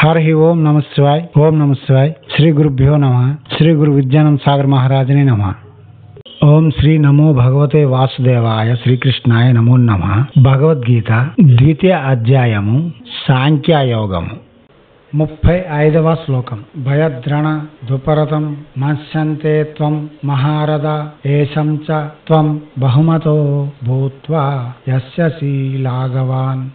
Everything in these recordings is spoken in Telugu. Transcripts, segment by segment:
హరి ఓం నమ శివాయ్ ఓం నమ శివాయ్ శ్రీ గురుభ్యో నమ శ్రీ గురు విద్యానంద సాగర్ మహారాజనే నమ ఓం శ్రీ నమో భగవతే వాసుదేవాయ శ్రీకృష్ణాయ నమో నమ భగవద్గీత ద్వితీయ అధ్యాయము సాంఖ్యయోగము ముప్పై ఐదవ శ్లోకం భయద్రణ దుపరతం మత్స్యంతే త్వం మహారథ ఏషం చ త్వం బహుమతో భూత్వా యస్యసి లాఘవాన్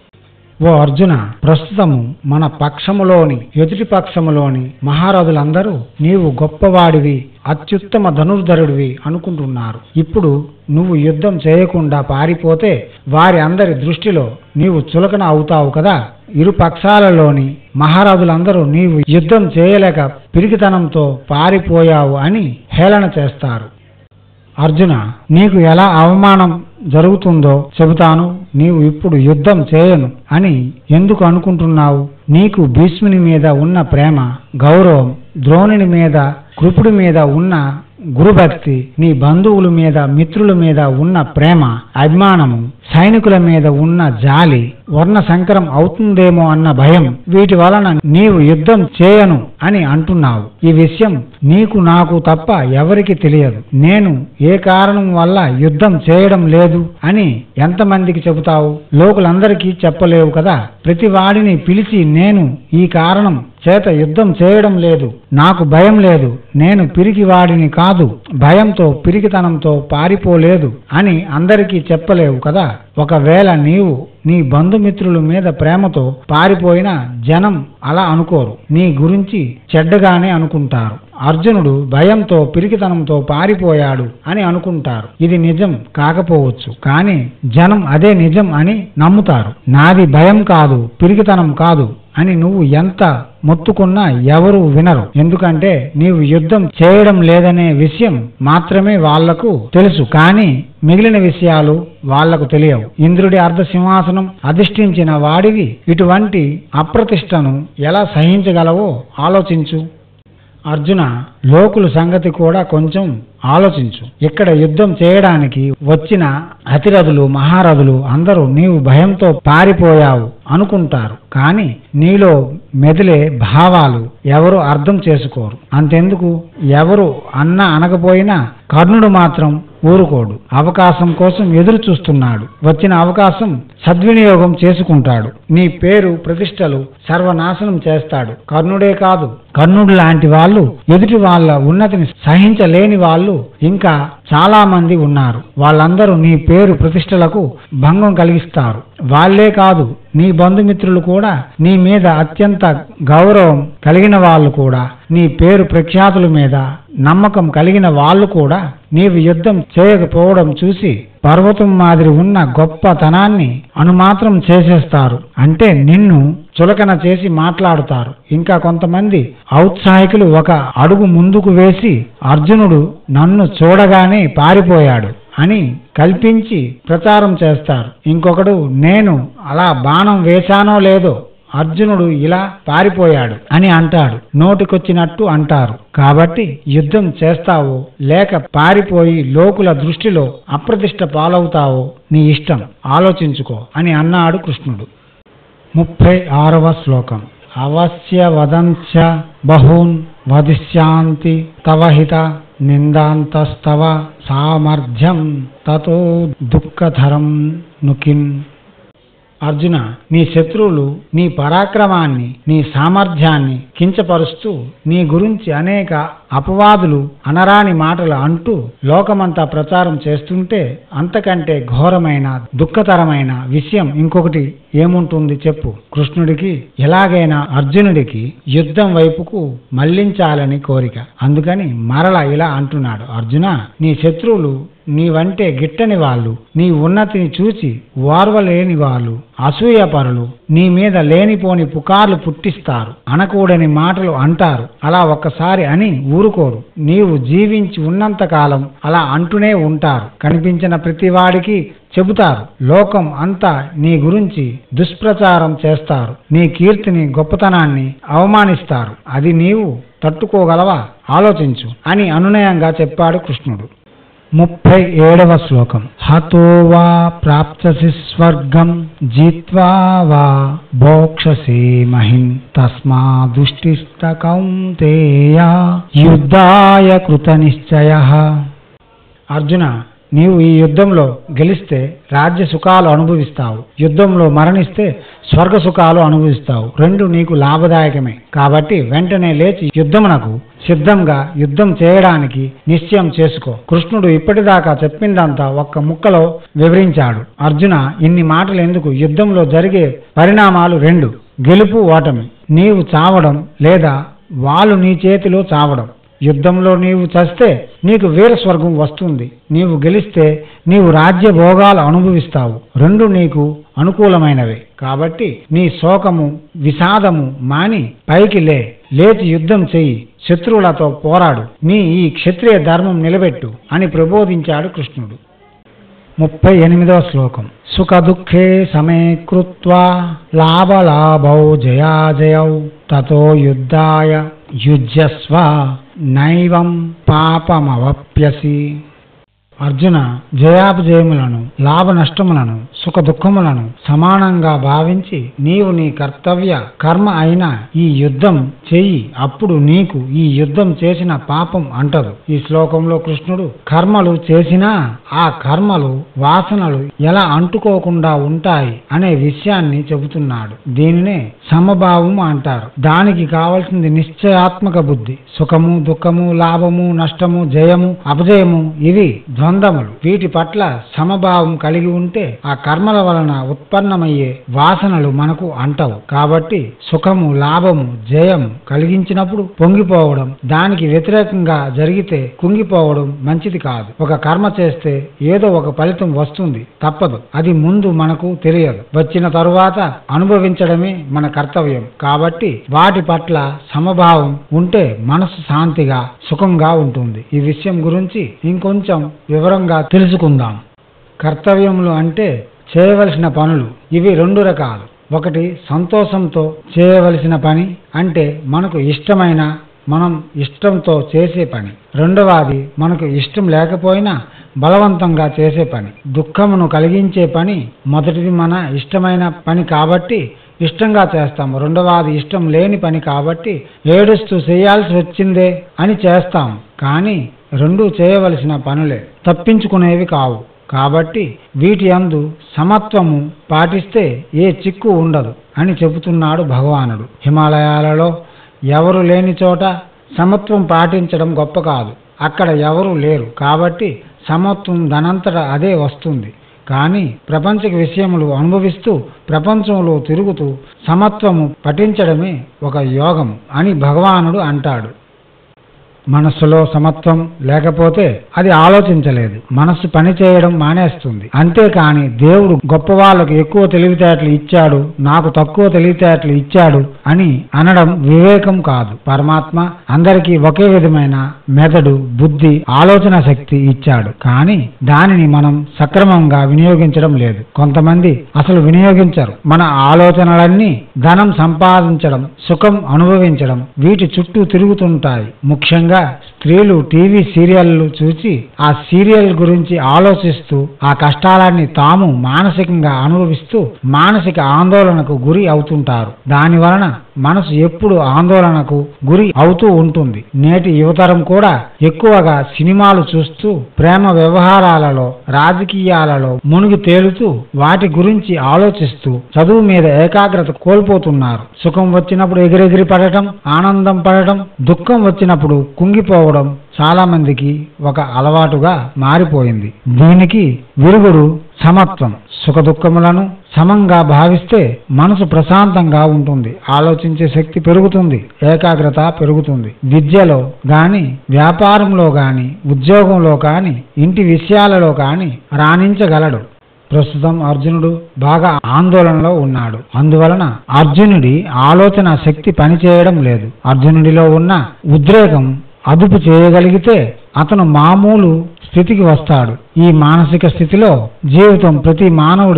ఓ అర్జున ప్రస్తుతము మన పక్షములోని ఎదుటి పక్షములోని మహారథులందరూ నీవు గొప్పవాడివి అత్యుత్తమ ధనుర్ధరుడివి అనుకుంటున్నారు ఇప్పుడు నువ్వు యుద్ధం చేయకుండా పారిపోతే వారి అందరి దృష్టిలో నీవు చులకన అవుతావు కదా ఇరు పక్షాలలోని మహారాజులందరూ నీవు యుద్ధం చేయలేక పిరికితనంతో పారిపోయావు అని హేళన చేస్తారు అర్జున నీకు ఎలా అవమానం జరుగుతుందో చెబుతాను నీవు ఇప్పుడు యుద్ధం చేయను అని ఎందుకు అనుకుంటున్నావు నీకు భీష్ముని మీద ఉన్న ప్రేమ గౌరవం ద్రోణుని మీద కృపుడి మీద ఉన్న గురుభక్తి నీ బంధువుల మీద మిత్రుల మీద ఉన్న ప్రేమ అభిమానము సైనికుల మీద ఉన్న జాలి వర్ణ సంకరం అవుతుందేమో అన్న భయం వీటి వలన నీవు యుద్ధం చేయను అని అంటున్నావు ఈ విషయం నీకు నాకు తప్ప ఎవరికి తెలియదు నేను ఏ కారణం వల్ల యుద్ధం చేయడం లేదు అని ఎంతమందికి చెబుతావు లోకులందరికీ చెప్పలేవు కదా ప్రతి వాడిని పిలిచి నేను ఈ కారణం చేత యుద్ధం చేయడం లేదు నాకు భయం లేదు నేను పిరికి వాడిని కాదు భయంతో పిరికితనంతో పారిపోలేదు అని అందరికీ చెప్పలేవు కదా ఒకవేళ నీవు నీ బంధుమిత్రుల మీద ప్రేమతో పారిపోయిన జనం అలా అనుకోరు నీ గురించి చెడ్డగానే అనుకుంటారు అర్జునుడు భయంతో పిరికితనంతో పారిపోయాడు అని అనుకుంటారు ఇది నిజం కాకపోవచ్చు కానీ జనం అదే నిజం అని నమ్ముతారు నాది భయం కాదు పిరికితనం కాదు అని నువ్వు ఎంత మొత్తుకున్నా ఎవరు వినరు ఎందుకంటే నీవు యుద్ధం చేయడం లేదనే విషయం మాత్రమే వాళ్లకు తెలుసు కానీ మిగిలిన విషయాలు వాళ్లకు తెలియవు ఇంద్రుడి అర్ధ సింహాసనం అధిష్ఠించిన వాడివి ఇటువంటి అప్రతిష్టను ఎలా సహించగలవో ఆలోచించు అర్జున లోకుల సంగతి కూడా కొంచెం ఆలోచించు ఇక్కడ యుద్ధం చేయడానికి వచ్చిన అతిరథులు మహారథులు అందరూ నీవు భయంతో పారిపోయావు అనుకుంటారు కానీ నీలో మెదిలే భావాలు ఎవరు అర్థం చేసుకోరు అంతెందుకు ఎవరు అన్న అనకపోయినా కర్ణుడు మాత్రం ఊరుకోడు అవకాశం కోసం ఎదురు చూస్తున్నాడు వచ్చిన అవకాశం సద్వినియోగం చేసుకుంటాడు నీ పేరు ప్రతిష్టలు సర్వనాశనం చేస్తాడు కర్ణుడే కాదు కర్ణుడు లాంటి వాళ్ళు ఎదుటి వాళ్ళ ఉన్నతిని సహించలేని వాళ్ళు ఇంకా చాలా మంది ఉన్నారు వాళ్ళందరూ నీ పేరు ప్రతిష్టలకు భంగం కలిగిస్తారు వాళ్ళే కాదు నీ బంధుమిత్రులు కూడా నీ మీద అత్యంత గౌరవం కలిగిన వాళ్ళు కూడా నీ పేరు ప్రఖ్యాతుల మీద నమ్మకం కలిగిన వాళ్ళు కూడా నీవు యుద్ధం చేయకపోవడం చూసి పర్వతం మాదిరి ఉన్న గొప్పతనాన్ని అనుమాత్రం చేసేస్తారు అంటే నిన్ను చులకన చేసి మాట్లాడుతారు ఇంకా కొంతమంది ఔత్సాహికులు ఒక అడుగు ముందుకు వేసి అర్జునుడు నన్ను చూడగానే పారిపోయాడు అని కల్పించి ప్రచారం చేస్తారు ఇంకొకడు నేను అలా బాణం వేశానో లేదో అర్జునుడు ఇలా పారిపోయాడు అని అంటాడు నోటికొచ్చినట్టు అంటారు కాబట్టి యుద్ధం చేస్తావో లేక పారిపోయి లోకుల దృష్టిలో అప్రతిష్ట పాలవుతావో నీ ఇష్టం ఆలోచించుకో అని అన్నాడు కృష్ణుడు ముప్పై ఆరవ శ్లోకం అవశ్య వదంచ బహూన్ వదిష్యాంతి తవ హిత నిందాంతస్తవ సామర్థ్యం తతో దుఃఖధరం నుకిన్ అర్జున నీ శత్రువులు నీ పరాక్రమాన్ని నీ సామర్థ్యాన్ని కించపరుస్తూ నీ గురించి అనేక అపవాదులు అనరాని మాటలు అంటూ లోకమంతా ప్రచారం చేస్తుంటే అంతకంటే ఘోరమైన దుఃఖతరమైన విషయం ఇంకొకటి ఏముంటుంది చెప్పు కృష్ణుడికి ఎలాగైనా అర్జునుడికి యుద్ధం వైపుకు మళ్లించాలని కోరిక అందుకని మరల ఇలా అంటున్నాడు అర్జున నీ శత్రువులు నీవంటే గిట్టని వాళ్ళు నీ ఉన్నతిని చూచి ఓర్వలేని వాళ్ళు అసూయపరులు నీ మీద లేనిపోని పుకార్లు పుట్టిస్తారు అనకూడని మాటలు అంటారు అలా ఒక్కసారి అని ఊరుకోరు నీవు జీవించి ఉన్నంత కాలం అలా అంటూనే ఉంటారు కనిపించిన ప్రతివాడికి చెబుతారు లోకం అంతా నీ గురించి దుష్ప్రచారం చేస్తారు నీ కీర్తిని గొప్పతనాన్ని అవమానిస్తారు అది నీవు తట్టుకోగలవా ఆలోచించు అని అనునయంగా చెప్పాడు కృష్ణుడు ముప్పై ఏడవ శ్లోకం హతో వా ప్రాప్తసి స్వర్గం జిత్వా వా భోక్షసి మహిం తస్మా దుష్టిష్ట కౌంతేయ యుద్ధాయ కృత నిశ్చయ అర్జున నీవు ఈ యుద్ధంలో గెలిస్తే రాజ్య సుఖాలు అనుభవిస్తావు యుద్ధంలో మరణిస్తే స్వర్గ సుఖాలు అనుభవిస్తావు రెండు నీకు లాభదాయకమే కాబట్టి వెంటనే లేచి యుద్ధమునకు సిద్ధంగా యుద్ధం చేయడానికి నిశ్చయం చేసుకో కృష్ణుడు ఇప్పటిదాకా చెప్పిందంతా ఒక్క ముక్కలో వివరించాడు అర్జున ఇన్ని మాటలు ఎందుకు యుద్ధంలో జరిగే పరిణామాలు రెండు గెలుపు ఓటమి నీవు చావడం లేదా వాళ్ళు నీ చేతిలో చావడం యుద్ధంలో నీవు చస్తే నీకు వీర స్వర్గం వస్తుంది నీవు గెలిస్తే నీవు రాజ్య భోగాలు అనుభవిస్తావు రెండు నీకు అనుకూలమైనవే కాబట్టి నీ శోకము విషాదము మాని పైకి లే లేచి యుద్ధం చెయ్యి శత్రువులతో పోరాడు నీ ఈ క్షత్రియ ధర్మం నిలబెట్టు అని ప్రబోధించాడు కృష్ణుడు ముప్పై ఎనిమిదవ శ్లోకం సుఖ దుఃఖే సమే కృత్వా లాభలాభౌ జయాజయౌ తతో యుద్ధాయ యుజ్యస్వ నైవం పాపమవప్యసి అర్జున జయాపజయములను లాభ నష్టములను సుఖ దుఃఖములను సమానంగా భావించి నీవు నీ కర్తవ్య కర్మ అయిన ఈ యుద్ధం చెయ్యి అప్పుడు నీకు ఈ యుద్ధం చేసిన పాపం అంటదు ఈ శ్లోకంలో కృష్ణుడు కర్మలు చేసినా ఆ కర్మలు వాసనలు ఎలా అంటుకోకుండా ఉంటాయి అనే విషయాన్ని చెబుతున్నాడు దీనినే సమభావము అంటారు దానికి కావలసింది నిశ్చయాత్మక బుద్ధి సుఖము దుఃఖము లాభము నష్టము జయము అపజయము ఇవి ద్వంద్వములు వీటి పట్ల సమభావం కలిగి ఉంటే ఆ కర్మల వలన ఉత్పన్నమయ్యే వాసనలు మనకు అంటవు కాబట్టి సుఖము లాభము జయము కలిగించినప్పుడు పొంగిపోవడం దానికి వ్యతిరేకంగా జరిగితే కుంగిపోవడం మంచిది కాదు ఒక కర్మ చేస్తే ఏదో ఒక ఫలితం వస్తుంది తప్పదు అది ముందు మనకు తెలియదు వచ్చిన తరువాత అనుభవించడమే మన కర్తవ్యం కాబట్టి వాటి పట్ల సమభావం ఉంటే మనసు శాంతిగా సుఖంగా ఉంటుంది ఈ విషయం గురించి ఇంకొంచెం వివరంగా తెలుసుకుందాం కర్తవ్యములు అంటే చేయవలసిన పనులు ఇవి రెండు రకాలు ఒకటి సంతోషంతో చేయవలసిన పని అంటే మనకు ఇష్టమైన మనం ఇష్టంతో చేసే పని రెండవది మనకు ఇష్టం లేకపోయినా బలవంతంగా చేసే పని దుఃఖమును కలిగించే పని మొదటిది మన ఇష్టమైన పని కాబట్టి ఇష్టంగా చేస్తాము రెండవది ఇష్టం లేని పని కాబట్టి ఏడుస్తూ చేయాల్సి వచ్చిందే అని చేస్తాం కానీ రెండూ చేయవలసిన పనులే తప్పించుకునేవి కావు కాబట్టి వీటి అందు సమత్వము పాటిస్తే ఏ చిక్కు ఉండదు అని చెబుతున్నాడు భగవానుడు హిమాలయాలలో ఎవరు లేని చోట సమత్వం పాటించడం గొప్ప కాదు అక్కడ ఎవరు లేరు కాబట్టి సమత్వం దనంతట అదే వస్తుంది కానీ ప్రపంచ విషయములు అనుభవిస్తూ ప్రపంచంలో తిరుగుతూ సమత్వము పఠించడమే ఒక యోగము అని భగవానుడు అంటాడు మనస్సులో సమత్వం లేకపోతే అది ఆలోచించలేదు మనస్సు పని చేయడం మానేస్తుంది అంతేకాని దేవుడు గొప్ప వాళ్ళకు ఎక్కువ తెలివితేటలు ఇచ్చాడు నాకు తక్కువ తెలివితేటలు ఇచ్చాడు అని అనడం వివేకం కాదు పరమాత్మ అందరికీ ఒకే విధమైన మెదడు బుద్ధి ఆలోచన శక్తి ఇచ్చాడు కానీ దానిని మనం సక్రమంగా వినియోగించడం లేదు కొంతమంది అసలు వినియోగించరు మన ఆలోచనలన్నీ ధనం సంపాదించడం సుఖం అనుభవించడం వీటి చుట్టూ తిరుగుతుంటాయి ముఖ్యంగా స్త్రీలు టీవీ సీరియళ్లు చూసి ఆ సీరియల్ గురించి ఆలోచిస్తూ ఆ కష్టాలన్నీ తాము మానసికంగా అనుభవిస్తూ మానసిక ఆందోళనకు గురి అవుతుంటారు దాని వలన మనసు ఎప్పుడు ఆందోళనకు గురి అవుతూ ఉంటుంది నేటి యువతరం కూడా ఎక్కువగా సినిమాలు చూస్తూ ప్రేమ వ్యవహారాలలో రాజకీయాలలో మునిగి తేలుతూ వాటి గురించి ఆలోచిస్తూ చదువు మీద ఏకాగ్రత కోల్పోతున్నారు సుఖం వచ్చినప్పుడు ఎగిరెగిరి పడటం ఆనందం పడటం దుఃఖం వచ్చినప్పుడు కుంగిపోవడం చాలా మందికి ఒక అలవాటుగా మారిపోయింది దీనికి విరుగుడు సమత్వం సుఖ దుఃఖములను సమంగా భావిస్తే మనసు ప్రశాంతంగా ఉంటుంది ఆలోచించే శక్తి పెరుగుతుంది ఏకాగ్రత పెరుగుతుంది విద్యలో గాని వ్యాపారంలో గాని ఉద్యోగంలో కాని ఇంటి విషయాలలో కాని రాణించగలడు ప్రస్తుతం అర్జునుడు బాగా ఆందోళనలో ఉన్నాడు అందువలన అర్జునుడి ఆలోచన శక్తి పనిచేయడం లేదు అర్జునుడిలో ఉన్న ఉద్రేకం అదుపు చేయగలిగితే అతను మామూలు స్థితికి వస్తాడు ఈ మానసిక స్థితిలో జీవితం ప్రతి మానవుడికి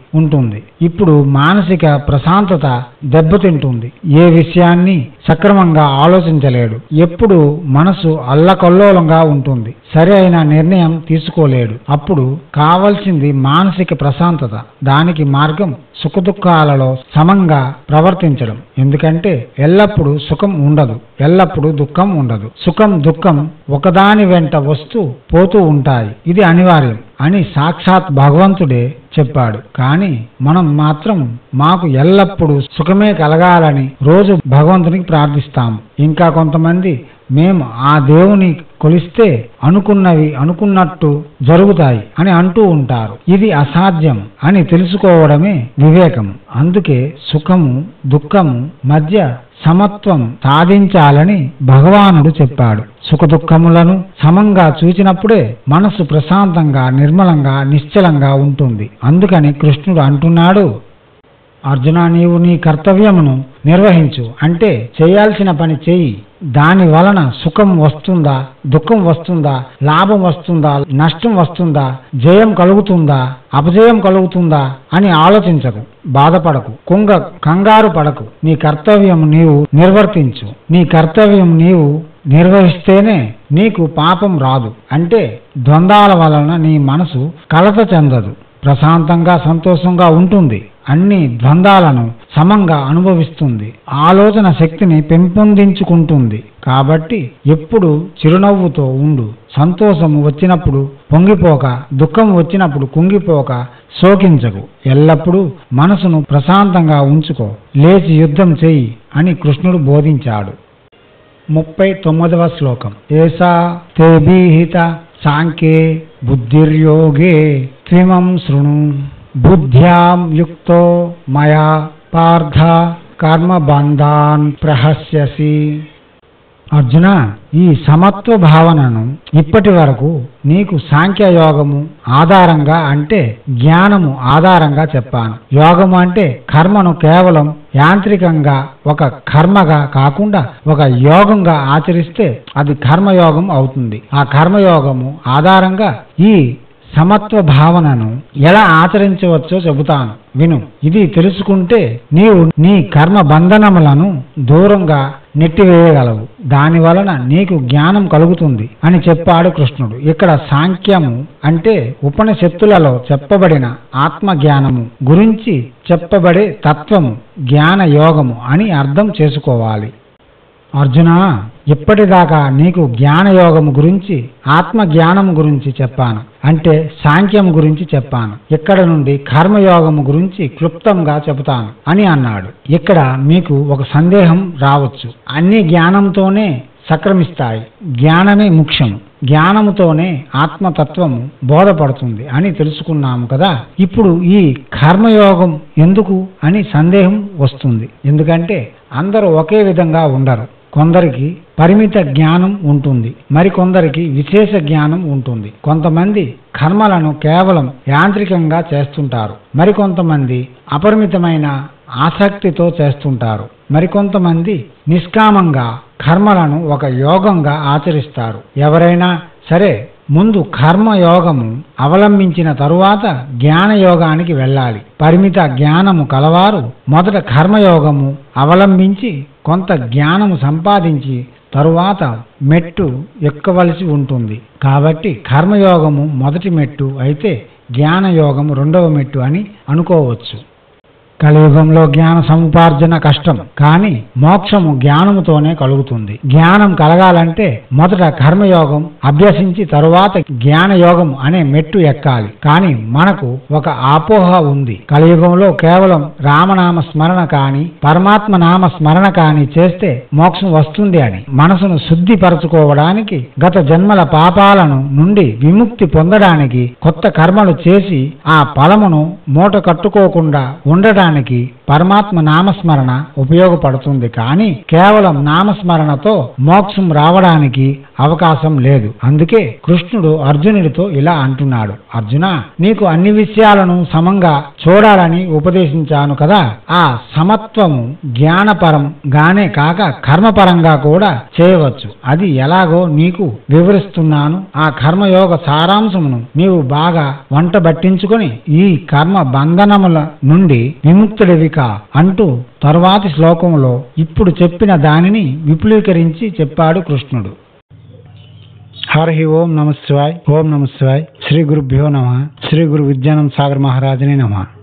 ఉంటుంది ఇప్పుడు మానసిక ప్రశాంతత దెబ్బతింటుంది ఏ విషయాన్ని సక్రమంగా ఆలోచించలేడు ఎప్పుడు మనసు అల్లకల్లోలంగా ఉంటుంది సరి అయిన నిర్ణయం తీసుకోలేడు అప్పుడు కావలసింది మానసిక ప్రశాంతత దానికి మార్గం సుఖదుఖాలలో సమంగా ప్రవర్తించడం ఎందుకంటే ఎల్లప్పుడూ సుఖం ఉండదు ఎల్లప్పుడూ దుఃఖం ఉండదు సుఖం దుఃఖం ఒకదాని వెంట వస్తూ పోతూ ఉంటాయి ఇది అనివార్యం అని సాక్షాత్ భగవంతుడే చెప్పాడు కానీ మనం మాత్రం మాకు ఎల్లప్పుడూ సుఖమే కలగాలని రోజు భగవంతునికి ప్రార్థిస్తాము ఇంకా కొంతమంది మేము ఆ దేవుని కొలిస్తే అనుకున్నవి అనుకున్నట్టు జరుగుతాయి అని అంటూ ఉంటారు ఇది అసాధ్యం అని తెలుసుకోవడమే వివేకం అందుకే సుఖము దుఃఖము మధ్య సమత్వం సాధించాలని భగవానుడు చెప్పాడు సుఖదుఖములను సమంగా చూచినప్పుడే మనసు ప్రశాంతంగా నిర్మలంగా నిశ్చలంగా ఉంటుంది అందుకని కృష్ణుడు అంటున్నాడు అర్జున నీవు నీ కర్తవ్యమును నిర్వహించు అంటే చేయాల్సిన పని చేయి దాని వలన సుఖం వస్తుందా దుఃఖం వస్తుందా లాభం వస్తుందా నష్టం వస్తుందా జయం కలుగుతుందా అపజయం కలుగుతుందా అని ఆలోచించకు బాధపడకు కుంగ కంగారు పడకు నీ కర్తవ్యం నీవు నిర్వర్తించు నీ కర్తవ్యం నీవు నిర్వహిస్తేనే నీకు పాపం రాదు అంటే ద్వంద్వాల వలన నీ మనసు కలత చెందదు ప్రశాంతంగా సంతోషంగా ఉంటుంది అన్ని ద్వంద్వాలను సమంగా అనుభవిస్తుంది ఆలోచన శక్తిని పెంపొందించుకుంటుంది కాబట్టి ఎప్పుడు చిరునవ్వుతో ఉండు సంతోషం వచ్చినప్పుడు పొంగిపోక దుఃఖం వచ్చినప్పుడు కుంగిపోక శోకించకు ఎల్లప్పుడూ మనసును ప్రశాంతంగా ఉంచుకో లేచి యుద్ధం చెయ్యి అని కృష్ణుడు బోధించాడు ముప్పై తొమ్మిదవ శ్లోకం ఏసా తేబీహిత సాంఖ్యే బుద్ధిర్యోగే త్రిమం శృణు బుద్ధ్యాం యుక్తో మయా పార్థ కర్మబంధాన్ ప్రహస్యసి అర్జున ఈ సమత్వ భావనను ఇప్పటి వరకు నీకు సాంఖ్యయోగము ఆధారంగా అంటే జ్ఞానము ఆధారంగా చెప్పాను యోగము అంటే కర్మను కేవలం యాంత్రికంగా ఒక కర్మగా కాకుండా ఒక యోగంగా ఆచరిస్తే అది కర్మయోగం అవుతుంది ఆ కర్మయోగము ఆధారంగా ఈ సమత్వ భావనను ఎలా ఆచరించవచ్చో చెబుతాను విను ఇది తెలుసుకుంటే నీవు నీ కర్మ బంధనములను దూరంగా నెట్టివేయగలవు దాని వలన నీకు జ్ఞానం కలుగుతుంది అని చెప్పాడు కృష్ణుడు ఇక్కడ సాంఖ్యము అంటే ఉపనిషత్తులలో చెప్పబడిన ఆత్మ జ్ఞానము గురించి చెప్పబడే తత్వము జ్ఞాన యోగము అని అర్థం చేసుకోవాలి అర్జున ఇప్పటిదాకా నీకు జ్ఞానయోగము గురించి ఆత్మ జ్ఞానము గురించి చెప్పాను అంటే సాంఖ్యం గురించి చెప్పాను ఇక్కడ నుండి కర్మయోగము గురించి క్లుప్తంగా చెబుతాను అని అన్నాడు ఇక్కడ మీకు ఒక సందేహం రావచ్చు అన్ని జ్ఞానంతోనే సక్రమిస్తాయి జ్ఞానమే ముఖ్యము జ్ఞానముతోనే ఆత్మతత్వము బోధపడుతుంది అని తెలుసుకున్నాము కదా ఇప్పుడు ఈ కర్మయోగం ఎందుకు అని సందేహం వస్తుంది ఎందుకంటే అందరూ ఒకే విధంగా ఉండరు కొందరికి పరిమిత జ్ఞానం ఉంటుంది మరికొందరికి విశేష జ్ఞానం ఉంటుంది కొంతమంది కర్మలను కేవలం యాంత్రికంగా చేస్తుంటారు మరికొంతమంది అపరిమితమైన ఆసక్తితో చేస్తుంటారు మరికొంతమంది నిష్కామంగా కర్మలను ఒక యోగంగా ఆచరిస్తారు ఎవరైనా సరే ముందు కర్మయోగము అవలంబించిన తరువాత జ్ఞానయోగానికి వెళ్ళాలి పరిమిత జ్ఞానము కలవారు మొదట కర్మయోగము అవలంబించి కొంత జ్ఞానము సంపాదించి తరువాత మెట్టు ఎక్కవలసి ఉంటుంది కాబట్టి కర్మయోగము మొదటి మెట్టు అయితే జ్ఞానయోగము రెండవ మెట్టు అని అనుకోవచ్చు కలియుగంలో జ్ఞాన సముపార్జన కష్టం కానీ మోక్షము జ్ఞానముతోనే కలుగుతుంది జ్ఞానం కలగాలంటే మొదట కర్మయోగం అభ్యసించి తరువాత జ్ఞానయోగం అనే మెట్టు ఎక్కాలి కానీ మనకు ఒక అపోహ ఉంది కలియుగంలో కేవలం రామనామ స్మరణ కాని పరమాత్మ నామ స్మరణ కాని చేస్తే మోక్షం వస్తుంది అని మనసును శుద్ధిపరచుకోవడానికి గత జన్మల పాపాలను నుండి విముక్తి పొందడానికి కొత్త కర్మలు చేసి ఆ ఫలమును మూట కట్టుకోకుండా ఉండడానికి పొందడానికి పరమాత్మ నామస్మరణ ఉపయోగపడుతుంది కానీ కేవలం నామస్మరణతో మోక్షం రావడానికి అవకాశం లేదు అందుకే కృష్ణుడు అర్జునుడితో ఇలా అంటున్నాడు అర్జున నీకు అన్ని విషయాలను సమంగా చూడాలని ఉపదేశించాను కదా ఆ సమత్వము జ్ఞానపరం గానే కాక కర్మపరంగా కూడా చేయవచ్చు అది ఎలాగో నీకు వివరిస్తున్నాను ఆ కర్మయోగ సారాంశమును నీవు బాగా వంట పట్టించుకొని ఈ కర్మ బంధనముల నుండి విముక్తుడివిక అంటూ తరువాతి శ్లోకంలో ఇప్పుడు చెప్పిన దానిని విపులీకరించి చెప్పాడు కృష్ణుడు హరి ఓం నమ శివాయ్ ఓం నమ శివాయ్ శ్రీ గురుభ్యో నమ శ్రీ గురు విద్యానంద సాగర్ మహారాజనే నమ